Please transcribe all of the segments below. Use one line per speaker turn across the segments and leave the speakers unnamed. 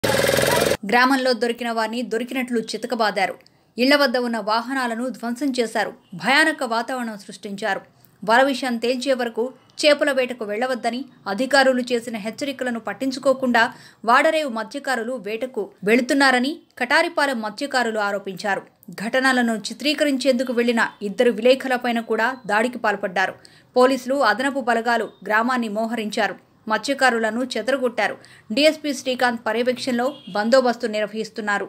గ్రామంలో దొరికిన వారిని దొరికినట్లు చితకబాదారు ఇళ్ల వద్ద ఉన్న వాహనాలను ధ్వంసం చేశారు భయానక వాతావరణం సృష్టించారు వల విషయం తేల్చే వరకు చేపల వేటకు వెళ్లవద్దని అధికారులు చేసిన హెచ్చరికలను పట్టించుకోకుండా వాడరేవు మత్స్యకారులు వేటకు వెళుతున్నారని కటారిపాలెం మత్స్యకారులు ఆరోపించారు ఘటనలను చిత్రీకరించేందుకు వెళ్లిన ఇద్దరు విలేఖరులపైన కూడా దాడికి పాల్పడ్డారు పోలీసులు అదనపు బలగాలు గ్రామాన్ని మోహరించారు మత్స్యకారులను చెదరగొట్టారు డీఎస్పీ శ్రీకాంత్ పర్యవేక్షణలో బందోబస్తు నిర్వహిస్తున్నారు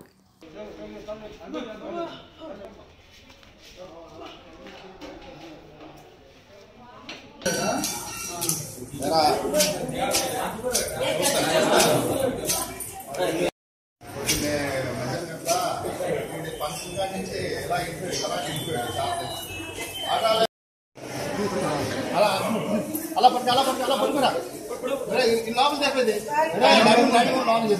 అలా అలా పట్టుకు అలా పట్టుకు అలా పట్టుకురా ఒరేయ్, ఈ ఈ లోపల తెప్పది లోపల చెప్పు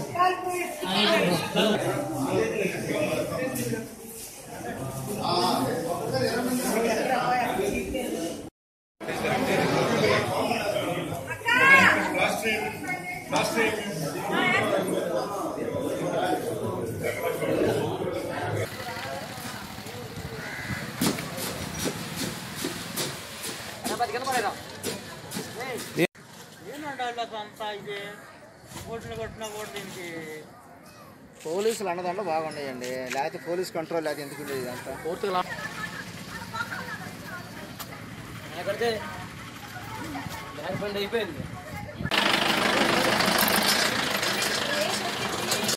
అంతా ఇది ఓట్లు కొట్టిన ఓటు దీనికి
పోలీసులు అన్నదండ బాగున్నాయండి లేకపోతే పోలీస్ కంట్రోల్ లేకపోతే ఎందుకు ఉండేది ఇదంతా
పూర్తిగా కడితే బ్యాక్ బండ్ అయిపోయింది